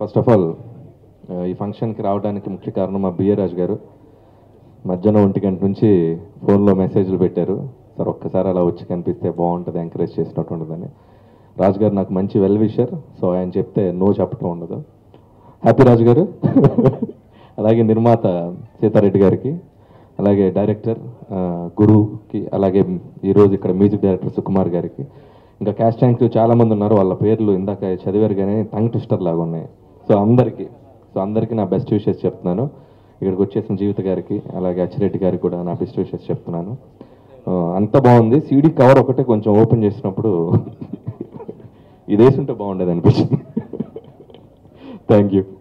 first of all ఈ ఫంక్షన్కి రావడానికి ముఖ్య కారణం మా బిఏ రాజు గారు మధ్యాహ్నం ఒంటి గంట నుంచి ఫోన్లో మెసేజ్లు పెట్టారు సార్ ఒక్కసారి అలా వచ్చి కనిపిస్తే బాగుంటుంది ఎంకరేజ్ చేసినట్టు ఉంటుందని రాజు గారు నాకు మంచి వెల్ విషర్ సో ఆయన చెప్తే నో చెప్పటం ఉండదు హ్యాపీ రాజు గారు అలాగే నిర్మాత సీతారెడ్డి గారికి అలాగే డైరెక్టర్ ఆ, గురుకి అలాగే ఈరోజు ఇక్కడ మ్యూజిక్ డైరెక్టర్ సుకుమార్ గారికి ఇంకా క్యాస్ట్ ర్యాంక్ చాలా మంది ఉన్నారు వాళ్ళ పేర్లు ఇందాక చదివారు కానీ టంగ్ ట్విస్టర్ లాగా ఉన్నాయి సో అందరికీ సో అందరికీ నా బెస్ట్ విషెస్ చెప్తున్నాను ఇక్కడికి వచ్చేసిన జీవిత గారికి అలాగే అచ్చిరెడ్డి గారికి కూడా నా బెస్ట్ విషెస్ చెప్తున్నాను ఆ, అంత బాగుంది సీడీ కవర్ ఒకటే కొంచెం ఓపెన్ చేసినప్పుడు ఇది వేసుంటే బాగుండేది అనిపించింది థ్యాంక్ యూ